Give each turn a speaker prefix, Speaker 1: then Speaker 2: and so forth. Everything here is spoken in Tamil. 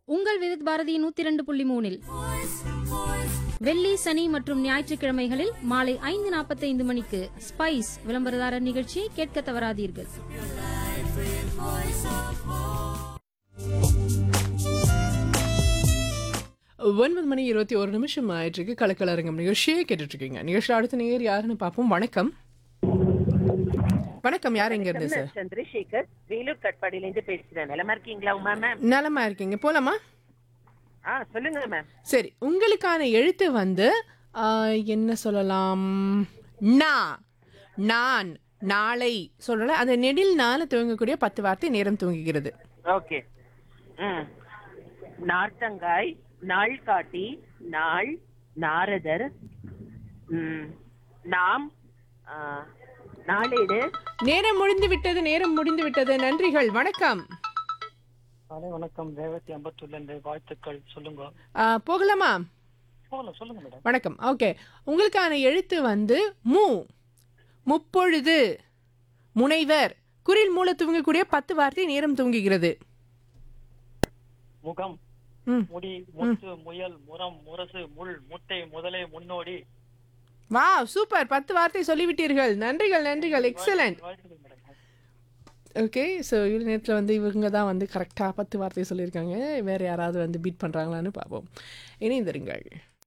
Speaker 1: உங்கள் விவித் பாரதி நூத்தி இரண்டு புள்ளி மூணில் வெள்ளி சனி மற்றும் ஞாயிற்றுக்கிழமைகளில் மாலை ஐந்து நாற்பத்தைந்து மணிக்கு ஸ்பைஸ் விளம்பரதாரர் நிகழ்ச்சியை கேட்க தவறாதீர்கள்
Speaker 2: ஒன்பது மணி இருபத்தி ஒரு நிமிஷம் ஆயிட்டிருக்கு கலக்கலரங்கம் நிகழ்ச்சியே கேட்டுட்டு இருக்கீங்க நிகழ்ச்சி அடுத்த நேர் யாருன்னு பார்ப்போம் வணக்கம் வணக்கம் யார் எங்க இருந்து சார்
Speaker 3: சந்திரசேகர் வேலூர் கட்பாடியில இருந்து பேசுறேன் நிலமா இருக்கீங்களா உமா மேம்
Speaker 2: நலமா இருக்கீங்க போலாமா
Speaker 3: ஆ சொல்லுங்க மேம்
Speaker 2: சரி உங்களுக்கான எழுத்து வந்து ஆ, என்ன சொல்லலாம் நா நான் நாளை சொல்லல அந்த நெடில் நாள துவங்கக்கூடிய பத்து வார்த்தை நேரம் துவங்குகிறது
Speaker 3: ஓகே ம் நார்த்தங்காய் நாள் காட்டி நாள் நாரதர் ம், நாம் ஆ, நாளேடு
Speaker 2: நேரம் முடிந்து விட்டது நேரம் முடிந்து விட்டது நன்றிகள் வணக்கம்
Speaker 4: காலை வணக்கம் ரேவதி அம்பத்தூர்லேருந்து வாழ்த்துக்கள் சொல்லுங்க
Speaker 2: ஆ, போகலாமா
Speaker 4: போகலாம் சொல்லுங்க மேடம்
Speaker 2: வணக்கம் ஓகே உங்களுக்கான எழுத்து வந்து மு முப்பொழுது முனைவர் குரில் மூல துவங்கக்கூடிய பத்து வார்த்தை நேரம் துவங்குகிறது
Speaker 4: முகம்
Speaker 2: ம்.
Speaker 4: முடி முத்து முயல் முரம் முரசு முள் முட்டை முதலை முன்னோடி
Speaker 2: வா சூப்பர் பத்து வார்த்தை சொல்லிவிட்டீர்கள் நன்றிகள் நன்றிகள் எக்ஸலண்ட்
Speaker 4: வாழ்த்துக்கள் மேடம்
Speaker 2: ஓகே ஸோ இவ்வளோ நேரத்தில் வந்து இவங்க தான் வந்து கரெக்டாக பத்து வார்த்தை சொல்லியிருக்காங்க வேறு யாராவது வந்து பீட் பண்ணுறாங்களான்னு பார்ப்போம் இணைந்திருங்கள்